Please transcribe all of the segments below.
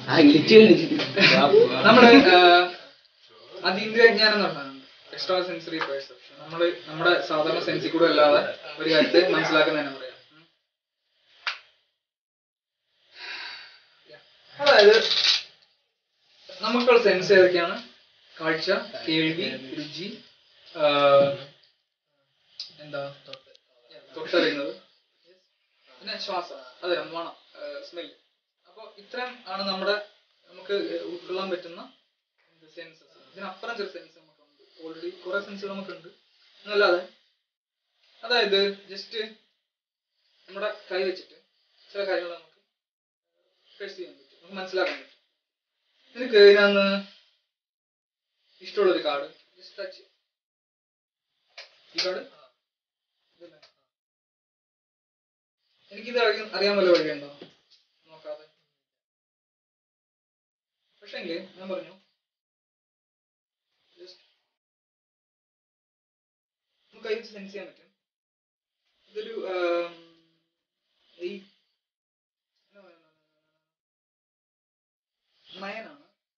നമ്മള് അതീന്ദ്രിയ വിജ്ഞാനം എന്ന് പറഞ്ഞാൽ എക്സ്ട്രാ സെൻസറി പെർസെപ്ഷൻ നമ്മള് നമ്മുടെ സാധാരണ സെൻസിൽ കൂടെ അല്ലാതെ ഒരു കാര്യത്തെ മനസ്സിലാക്കുന്നതിനെ പറയാം ഉം. അതായത് നമുക്കുള്ള സെൻസ് ഏതൊക്കെയാണ് കാഴ്ച കേൾവി രുചി ആ, എന്താ തൊട്ടറിയുന്നത് പിന്നെ ശ്വാസം അതെ മണം സ്മെല് അപ്പോൾ ഇത്രയും ആണ് നമ്മുടെ നമുക്ക് ഉൾക്കൊള്ളാൻ പറ്റുന്ന സെൻസസ് ഇതിനപ്പുറം ചില സെൻസ് നമുക്കുണ്ട് ഓൾറെഡി കുറെ സെൻസുകൾ നമുക്കുണ്ട് എന്നല്ലാതെ അതായത് ജസ്റ്റ് നമ്മുടെ കൈ വെച്ചിട്ട് ചില കാര്യങ്ങൾ നമുക്ക് ഫേസ് ചെയ്യാൻ പറ്റും നമുക്ക് മനസ്സിലാക്കാൻ പറ്റും നിനക്ക് ഇതിനകത്ത് ഇഷ്ടമുള്ള ഒരു കാർഡ് ജസ്റ്റ് ടച്ച് ഈ കാർഡ് എനിക്കിത് അറിയാൻ അറിയാൻ വല്ല വഴിയുണ്ടോ നോക്കാതെ പക്ഷെങ്കിൽ ഞാൻ പറഞ്ഞു just നമുക്ക് അതിൽ സെൻസ് ചെയ്യാൻ പറ്റും ഇതൊരു ആം, ഈ നയനാണ്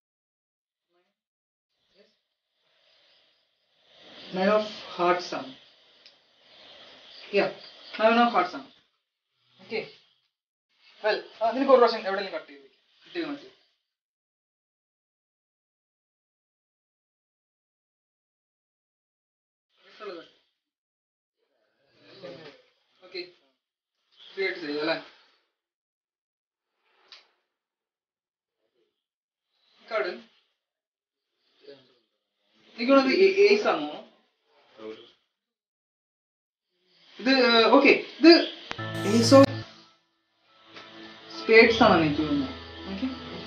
നയൻ ഓഫ് ഹാർട്ട്സ് ആണ് യാ നയൻ ഓഫ് ഹാർട്ട്സ് ആണ് ഓക്കെ വെൽ നിനക്ക് ഒരു പ്രാവശ്യം എവിടെയെങ്കിലും കട്ട് ചെയ്ത് കട്ട് ചെയ്ത് മനസ്സിലായി ഓക്കെ ഫ്രീ ആയിട്ട് ചെയ്തു അല്ലേ കാർഡ് എനിക്കുള്ളത് ഏസ് ആണോ ഇത് ഓക്കെ ഇത് ഏസ് ഓഫ് സ്പേഡ്സ് ആണ് എനിക്ക് തോന്നുന്നത് ഓക്കെ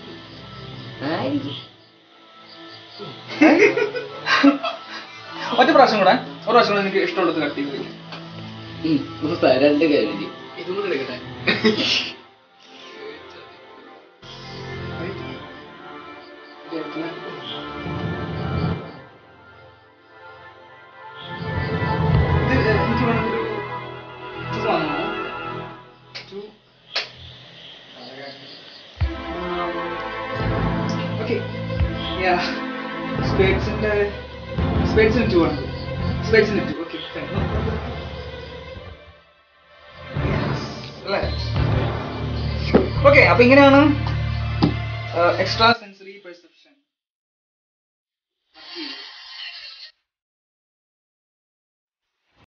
ഒറ്റ പ്രാവശ്യം കൂടെ ഒരു പ്രാവശ്യം കൂടെ എനിക്ക് ഇഷ്ടമുള്ളത് കട്ട് ചെയ്ത് വെക്കാം. രണ്ട് കാര്യം ഇതും കൂടെ എടുക്കട്ടെ ഇത് എനിക്ക് വേണമെങ്കിൽ ഒരു two വാങ്ങണോ? Two. Okay. Yeah. സ്പേഡ്സിന്റെ സ്പേഡ്സിന് ടു ആണ് സ്പേഡ്സിന് ടു ഓക്കെ ഓക്കെ അപ്പൊ ഇങ്ങനെയാണ് എക്സ്ട്രാ